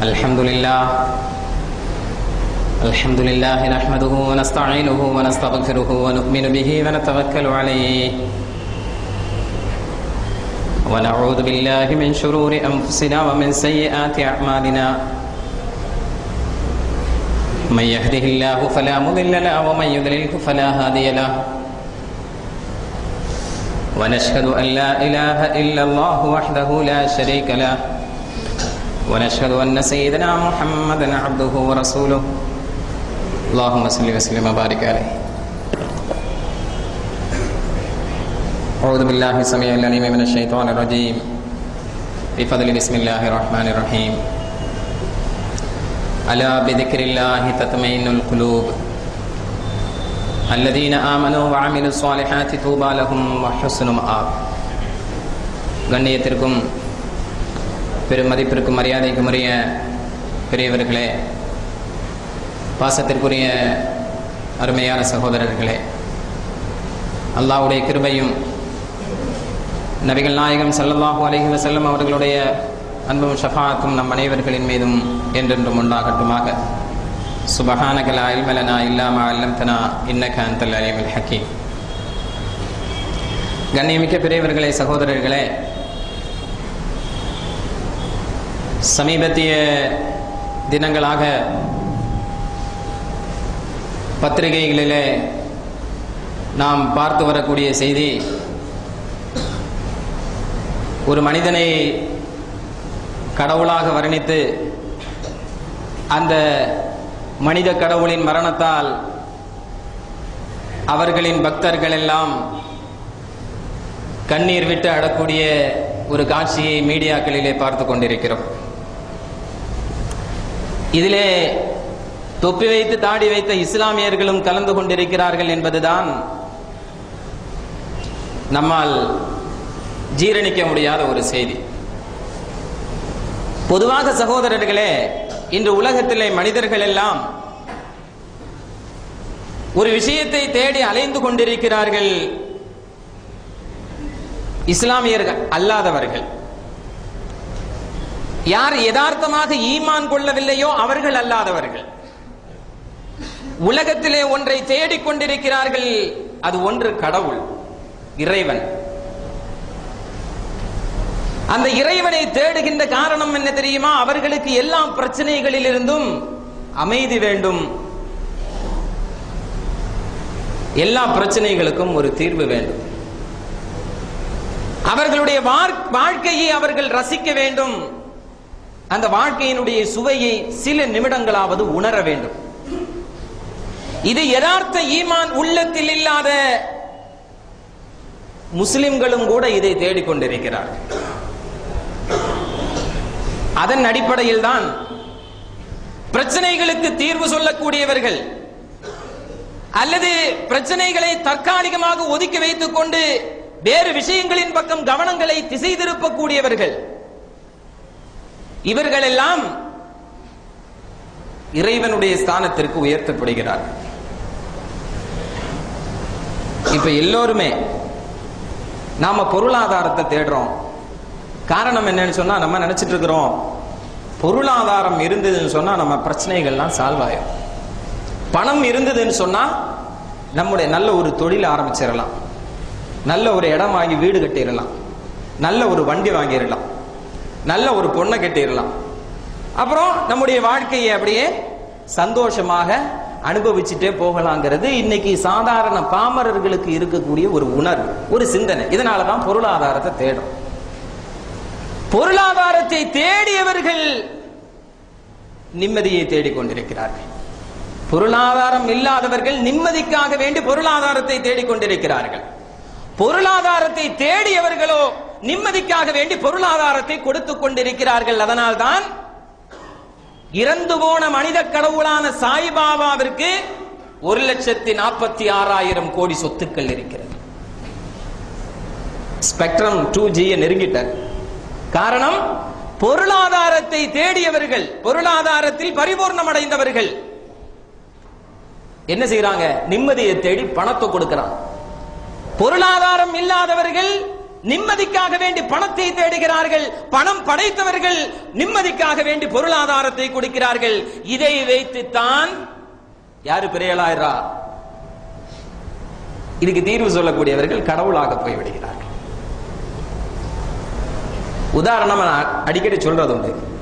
الحمد لله الحمد لله نحمده ونستعينه ونستغفره ونؤمن به ونتوكل عليه ونعوذ بالله من شرور أنفسنا ومن سيئات أعمالنا من يهده الله فلا مضل له ومن يضلله فلا هادي له ونشهد أن لا إله إلا الله وحده لا شريك له ونشهد أن سيدنا محمدا عبده ورسوله اللهم صل وسلم وبارك عليه أعوذ بالله السميع العليم من الشيطان الرجيم بفضل بسم الله الرحمن الرحيم ألا بذكر الله تطمئن القلوب الذين آمنوا وعملوا الصالحات طوبى لهم وحسن مآب கண்ணியத்திற்கும் பெரும் மதிப்பிற்கும் மரியாதைக்கும் உரிய பெரியவர்களே பாசத்திற்குரிய அருமையான சகோதரர்களே அல்லாஹ்வுடைய கிருபையும் நபிகள் நாயகம் ஸல்லல்லாஹு அலைஹி வஸல்லம் அவர்களுடைய அன்பும் ஷஃபாத்தும் நம் அனைவர்களின் மீதும் என்றென்றும் உண்டாகட்டுமாக சுபஹானக லா இல்ம லனா இல்லா மா அல்லம்தனா இன்னக அன்தல் அலீமுல் ஹக்கீம் கண்ணியமிக்க பெரியவர்களே சகோதரர்களே சமீபத்திய தினங்களாக பத்திரிகைகளிலே நாம் பார்த்து வரக்கூடிய செய்தி ஒரு மனிதனை கடவுளாக வர்ணித்து அந்த மனித கடவுளின் மரணத்தால் அவர்களின் பக்தர்கள் எல்லாம் கண்ணீர் விட்டு அடக்கூடிய ஒரு காட்சியை மீடியாக்களிலே பார்த்து கொண்டிருக்கிறோம் இதிலே தொப்பி வைத்து தாடி வைத்த இஸ்லாமியர்களும் கலந்து கொண்டிருக்கிறார்கள் என்பதுதான் நம்மால் ஜீரணிக்க முடியாத ஒரு செய்தி பொதுவாக சகோதரர்களே இன்று உலகத்திலே மனிதர்கள் எல்லாம் ஒரு விஷயத்தை தேடி அலைந்து கொண்டிருக்கிறார்கள் இஸ்லாமியர்கள் அல்லாதவர்கள் யார் யதார்த்தமாக ஈமான் கொள்ளவில்லையோ அவர்கள் அல்லாதவர்கள் உலகத்திலே ஒன்றை தேடிக்கொண்டிருக்கிறார்கள் அது ஒன்று கடவுள் இறைவன் அந்த இறைவனை தேடுகின்ற காரணம் என்ன தெரியுமா அவர்களுக்கு எல்லா பிரச்சனைகளில் இருந்தும் அமைதி வேண்டும் எல்லா பிரச்சனைகளுக்கும் ஒரு தீர்வு வேண்டும் அவர்களுடைய வாழ்க்கையை அவர்கள் ரசிக்க வேண்டும் அந்த வாழ்க்கையினுடைய சுவையை சில நிமிடங்களாவது உணர வேண்டும் இது யதார்த்த ஈமான் உள்ளத்தில் இல்லாத முஸ்லிம்களும் கூட இதை தேடிக்கொண்டிருக்கிறார்கள் அதன் அடிப்படையில் தான் பிரச்சனைகளுக்கு தீர்வு சொல்லக்கூடியவர்கள் அல்லது பிரச்சனைகளை தற்காலிகமாக ஒதுக்கி வைத்துக் கொண்டு வேறு விஷயங்களின் பக்கம் கவனங்களை திசை திருப்பக்கூடியவர்கள் இவர்கள் எல்லாம் இறைவனுடைய ஸ்தானத்திற்கு உயர்த்தப்படுகிறார்கள் இப்ப எல்லோருமே நாம பொருளாதாரத்தை தேடுறோம் காரணம் என்னன்னு சொன்னா நம்ம நினைச்சிட்டு இருக்கிறோம் பொருளாதாரம் இருந்ததுன்னு சொன்னா நம்ம பிரச்சனைகள்லாம் சால்வ் ஆயிரும் பணம் இருந்ததுன்னு சொன்னா நம்முடைய நல்ல ஒரு தொழில் ஆரம்பிச்சிடலாம் நல்ல ஒரு இடம் வாங்கி வீடு கட்டிடலாம் நல்ல ஒரு வண்டி வாங்கிடலாம் நல்ல ஒரு பொண்ணை கட்டிடலாம் அப்புறம் நம்முடைய வாழ்க்கையை அப்படியே சந்தோஷமாக அனுபவிச்சுட்டே போகலாங்கிறது இன்னைக்கு சாதாரண பாமரர்களுக்கு இருக்கக்கூடிய ஒரு உணர்வு ஒரு சிந்தனை இதனாலதான் பொருளாதாரத்தை தேடும் பொருளாதாரத்தை தேடியவர்கள் நிம்மதியை தேடிக்கொண்டிருக்கிறார்கள் பொருளாதாரம் இல்லாதவர்கள் நிம்மதிக்காக வேண்டி பொருளாதாரத்தை தேடிக்கொண்டிருக்கிறார்கள் பொருளாதாரத்தை தேடியவர்களோ நிம்மதிக்காக வேண்டி பொருளாதாரத்தை கொடுத்துக் கொண்டிருக்கிறார்கள் அதனால்தான் இறந்து போன மனித கடவுளான சாய்பாபாவிற்கு ஒரு லட்சத்தி நாற்பத்தி ஆறாயிரம் கோடி சொத்துக்கள் இருக்கிறது ஸ்பெக்ட்ரம் டூ ஜியை நெருங்கிட்டார் காரணம் பொருளாதாரத்தை தேடியவர்கள் பொருளாதாரத்தில் பரிபூர்ணம் அடைந்தவர்கள் என்ன செய்யறாங்க நிம்மதியை தேடி பணத்தை கொடுக்கிறான் பொருளாதாரம் இல்லாதவர்கள் நிம்மதிக்காக வேண்டி பணத்தை தேடுகிறார்கள் பணம் படைத்தவர்கள் நிம்மதிக்காக வேண்டி பொருளாதாரத்தை கொடுக்கிறார்கள் இதை வைத்துத்தான் யாரு பெரியலாயிரா இதுக்கு தீர்வு சொல்லக்கூடியவர்கள் கடவுளாக போய் விடுகிறார்கள் உதாரணமா நான் அடிக்கடி சொல்றது உண்டு